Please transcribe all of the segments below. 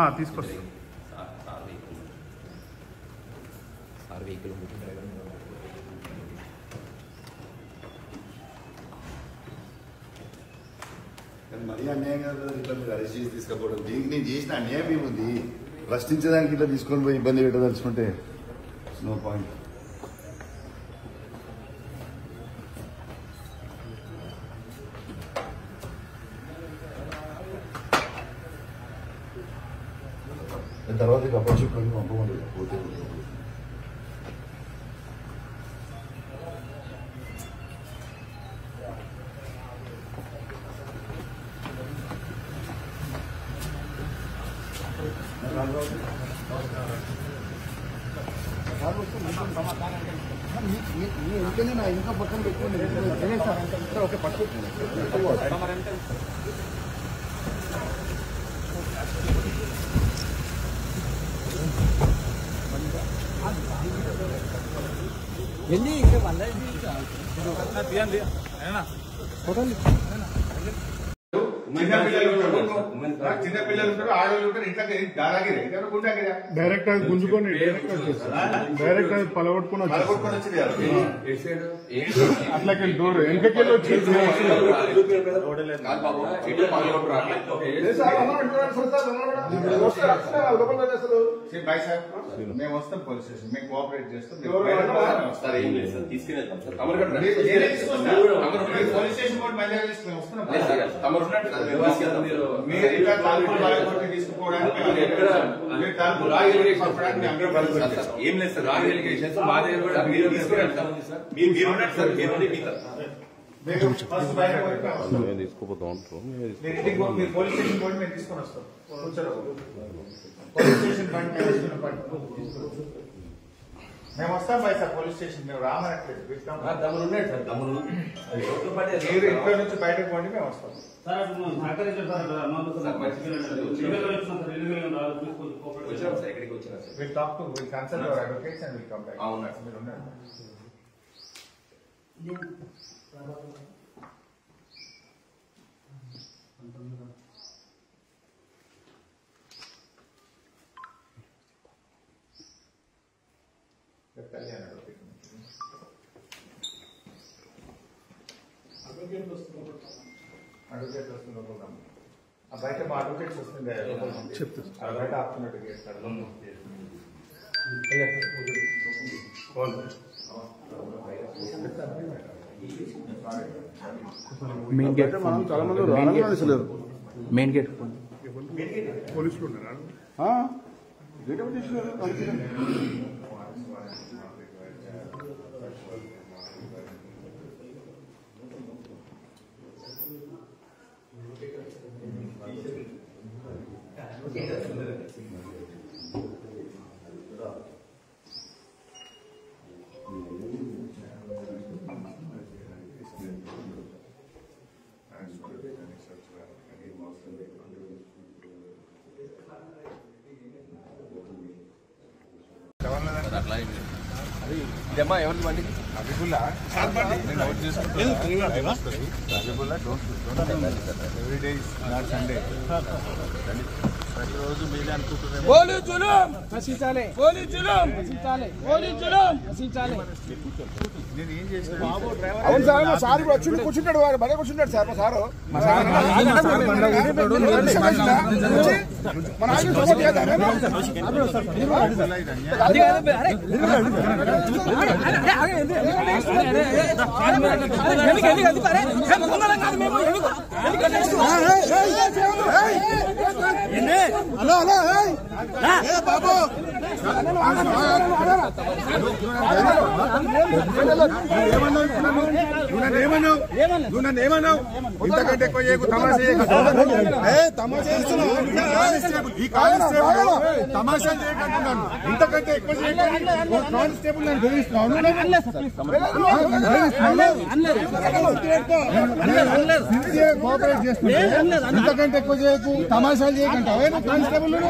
తీసుకొస్తాం sir vehicle కానీ మరీ అన్యాయం కదా ఇట్లా మీరు అరెస్ట్ చేసి తీసుకపోవడం దీనికి నేను చేసిన అన్యాయం ఏముంది ప్రశ్నించడానికి ఇట్లా తీసుకొని పోయి ఇబ్బంది పెట్టదలుచుకుంటే నో పాయింట్ తర్వాత ఇక అప్పచెప్పండి పంపమండి పోతే ఇంకనే నా ఇంకా పక్కన పెట్టుకోండి ఓకే చిన్న పిల్లలు ఉంటారు చిన్న పిల్లలు ఉంటారు ఆడవాళ్ళు ఉంటారు ఇంట్లోకి దాదాగిరి ఎవరు గుండాగిరా డైరెక్ట్ అది గుంజుకొని డైరెక్ట్ డైరెక్ట్ అది పలగొట్టుకుని వచ్చేసి పలగొట్టుకొని వచ్చింది కదా. అట్లకి డోర్ వెనకకెళ్ళి వచ్చి సే బాయ్ సార్ మేము వస్తాం పోలీస్ స్టేషన్ మేము కోఆపరేట్ చేస్తాం మీరు బయట రావాలి. సార్ ఏం లేదు సార్ తీసుకెళ్తాం సార్ తమరు మీరు- నేనే తీసుకొస్తా. మీరు పోలీస్ స్టేషన్ కూడా బయలుదేరి తీసుకుని మేము వస్తున్నాం. తమరు ఉన్నట్టు సార్ వ్యవస్థ మీరు మీరు ఇంకా తలుపులు పలగొట్టి తీసుకుపోవడానికి మేము ఎక్కడ మీరు తలుపులు రాయి పంపడానికి మేము అందరం సార్, పలుకుతాం. సార్, ఏం లేదు సార్ రాంగ్ ఎలిగేషన్స్ మా దగ్గర కూడా మీరు తీసుకురండి సార్ మీరు మీరు ఉన్నట్టు సార్ మీరు ఉండి మీతో మీరు ఫస్ట్ బయట పోయి మేము వస్తాం. మీరు ఇంటికి పో- మీరు పోలీస్ స్టేషన్ పోయి మేము తీసుకొని వస్తాం కూర్చోరు పోలీస్ స్టేషన్ బండి మేము తీసుకుని బండి. మేము వస్తాం బాయ్ సార్ పోలీస్ స్టేషన్ మేము రామనట్లేదు వెళ్తాం. తమరు ఉన్నాడు సార్ తమరు ఎవరితో పాటు మీరు ఇంట్లో నుంచి బయటకు పోండి మేము వస్తాం వచ్చినాం సార్ ఎక్కడికి వచ్చినా sir will talk to will consult our advocates and will come back అవునా. మీరు ఉండండి కళ్యాణ్ అడ్వకేట్ అడ్వకేట్ వస్తుంది లోపల ఆ బయట మా అడ్వకేట్స్ వస్తుంది చెప్తా బయట ఆపుతున్నట్టు చేస్తాడు మెయిన్ గేట్ చాలా మంది రావాలని అసలు మెయిన్ గేట్ పోలీసులు ఉన్నారా గేట్ ఎవరు తీసుకున్నారు? అందుకే. ఇదమ్మా ఎవరిది బండి అవును సార్ మా సార్ ఇప్పుడు వచ్చి కూర్చుంటాడు వాడు బడే కూర్చుంటాడు సార్ మా సారు మా సార్ మన ఆయన సపోర్ట్ చేద్దాం హలో హలో ఏ బాబు ఏమన్నావు నువ్వు నన్ను ఏమన్నావు ఇంతకంటే ఎక్కువ చేయకు తమాషా చేయకు ఏ, తమాషా చేస్తున్నావు? కానిస్టేబుల్, ఈ కానిస్టేబుల్ తమాషా చేయకంటున్నాను ఇంతకంటే ఎక్కువ చేయకు ఓ కానిస్టేబుల్ నన్ను బెదిరిస్తున్నావు నువ్వు నన్ను సిన్సియర్ కోఆపరేట్ చేస్తుంటే ఇంతకంటే ఎక్కువ చేయకు తమాషాలు చేయకంటావు ఏ నువ్వు కానిస్టేబుల్ నువ్వు?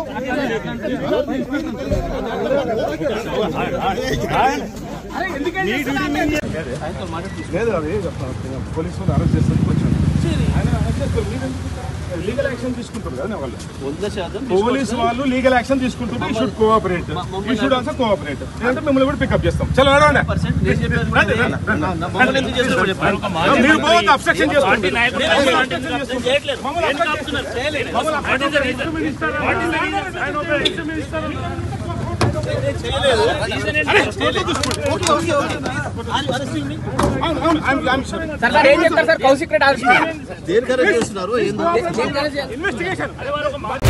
లేదు అవి పోలీసులు అరెస్ట్ చేస్తుంది కొంచెం లీగల్ యాక్షన్ తీసుకుంటారు కదా వాళ్ళు వంద శాతం పోలీస్ వాళ్ళు లీగల్ యాక్షన్ తీసుకుంటుంటే he should cooperate he should also cooperate అంటే మిమ్మల్ని కూడా పికప్ చేస్తాం చలో నడవండి. పర్సెంట్ నేను చెప్పేది కూడా రండి, రండి, రండి. మమ్మల్ని ఎందుకు చేస్తున్నారు చెప్పండి. మీరు పోవద్దు అబ్స్ట్రక్షన్ చేసుకుంటారు నేను చేయట్లేదు. మమ్మల్ని ఏం కాపుతున్నారు? చేయలేదు. మమ్మల్ని What is the reason? What is the reason? నేను చేయలేదు. Reason ఏంటి? చేయలేదు. Okay, okay, okay. Are you arresting me? అవును, అవును, I'm- I'm sorry. సార్ ఏం చెప్తారు సార్ కౌశిక్ రెడ్డి ఆలోచన దేనికి arrest చేస్తున్నారు ఏందో ఇన్వెస్టిగేషన్